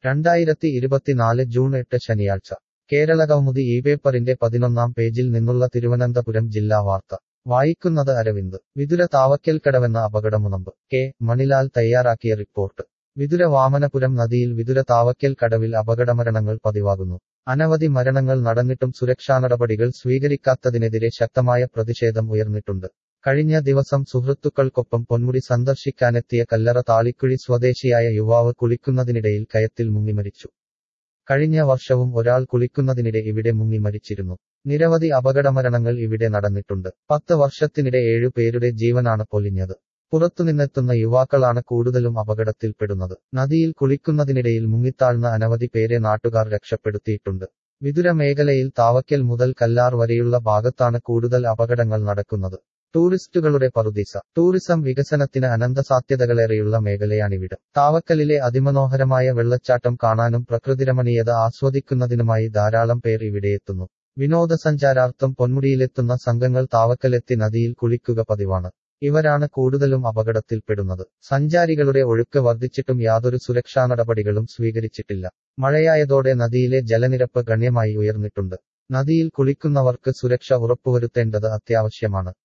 രണ്ടായിരത്തി ഇരുപത്തിനാല് ജൂൺ എട്ട് ശനിയാഴ്ച കേരളകൗമുദി ഈ പേപ്പറിന്റെ പതിനൊന്നാം പേജിൽ നിന്നുള്ള തിരുവനന്തപുരം ജില്ലാ വാർത്ത വായിക്കുന്നത് അരവിന്ദ് വിതുര താവക്കൽക്കടവെന്ന അപകടമുനമ്പ് കെ മണിലാൽ തയ്യാറാക്കിയ റിപ്പോർട്ട് വിതുര വാമനപുരം നദിയിൽ വിതുര താവക്കൽ കടവിൽ അപകടമരണങ്ങൾ പതിവാകുന്നു അനവധി മരണങ്ങൾ നടന്നിട്ടും സുരക്ഷാ നടപടികൾ സ്വീകരിക്കാത്തതിനെതിരെ ശക്തമായ പ്രതിഷേധം ഉയർന്നിട്ടുണ്ട് കഴിഞ്ഞ ദിവസം സുഹൃത്തുക്കൾക്കൊപ്പം പൊന്മുടി സന്ദർശിക്കാനെത്തിയ കല്ലറ താളിക്കുഴി സ്വദേശിയായ യുവാവ് കുളിക്കുന്നതിനിടയിൽ കയത്തിൽ മുങ്ങിമരിച്ചു കഴിഞ്ഞ വർഷവും ഒരാൾ കുളിക്കുന്നതിനിടെ ഇവിടെ മുങ്ങി മരിച്ചിരുന്നു നിരവധി അപകടമരണങ്ങൾ ഇവിടെ നടന്നിട്ടുണ്ട് പത്ത് വർഷത്തിനിടെ ഏഴു പേരുടെ ജീവനാണ് പൊലിഞ്ഞത് പുറത്തുനിന്നെത്തുന്ന യുവാക്കളാണ് കൂടുതലും അപകടത്തിൽപ്പെടുന്നത് നദിയിൽ കുളിക്കുന്നതിനിടയിൽ മുങ്ങിത്താഴ്ന്ന അനവധി പേരെ നാട്ടുകാർ രക്ഷപ്പെടുത്തിയിട്ടുണ്ട് വിതുര മേഖലയിൽ താവക്കൽ മുതൽ കല്ലാർ വരെയുള്ള ഭാഗത്താണ് കൂടുതൽ അപകടങ്ങൾ നടക്കുന്നത് ടൂറിസ്റ്റുകളുടെ പറുദീസ ടൂറിസം വികസനത്തിന് അനന്തസാധ്യതകളേറെയുള്ള മേഖലയാണിവിടം താവക്കലിലെ അതിമനോഹരമായ വെള്ളച്ചാട്ടം കാണാനും പ്രകൃതിരമണീയത ആസ്വദിക്കുന്നതിനുമായി ധാരാളം പേർ ഇവിടെയെത്തുന്നു വിനോദസഞ്ചാരാർത്ഥം പൊന്മുടിയിലെത്തുന്ന സംഘങ്ങൾ താവക്കലെത്തി നദിയിൽ കുളിക്കുക പതിവാണ് ഇവരാണ് കൂടുതലും അപകടത്തിൽപ്പെടുന്നത് സഞ്ചാരികളുടെ ഒഴുക്ക് വർദ്ധിച്ചിട്ടും യാതൊരു സുരക്ഷാ നടപടികളും സ്വീകരിച്ചിട്ടില്ല മഴയായതോടെ നദിയിലെ ജലനിരപ്പ് ഗണ്യമായി ഉയർന്നിട്ടുണ്ട് നദിയിൽ കുളിക്കുന്നവർക്ക് സുരക്ഷ ഉറപ്പുവരുത്തേണ്ടത് അത്യാവശ്യമാണ്